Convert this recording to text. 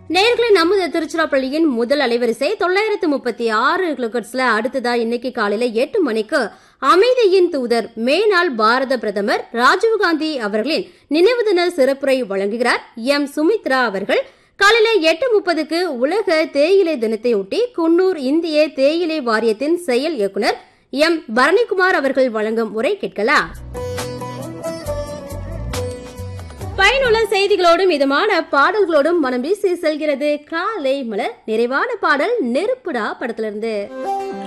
நேர்களை நமது திருச்சிராப்பள்ளியின் முதல் அலைவரிசை தொள்ளாயிரத்து முப்பத்தி ஆறு கிலோகட்ஸ்ல அடுத்ததா இன்னைக்கு காலையில எட்டு மணிக்கு அமைதியின் தூதர் மேனாள் பாரத பிரதமர் ராஜீவ்காந்தி அவர்களின் நினைவு தின சிறப்புரை வழங்குகிறார் எம் சுமித்ரா அவர்கள் காலையில எட்டு முப்பதுக்கு உலக தேயிலை தினத்தையொட்டி குன்னூர் இந்திய தேயிலை வாரியத்தின் செயல் இயக்குனர் எம் பரணிக்குமார் அவர்கள் வழங்கும் உரை கேட்கலாம் பயனுள்ள செய்திகளோடும் இதமான பாடல்களோடும் மனம் வீசி செல்கிறது காலை மலர் நிறைவான பாடல் நெருப்புடா படத்திலிருந்து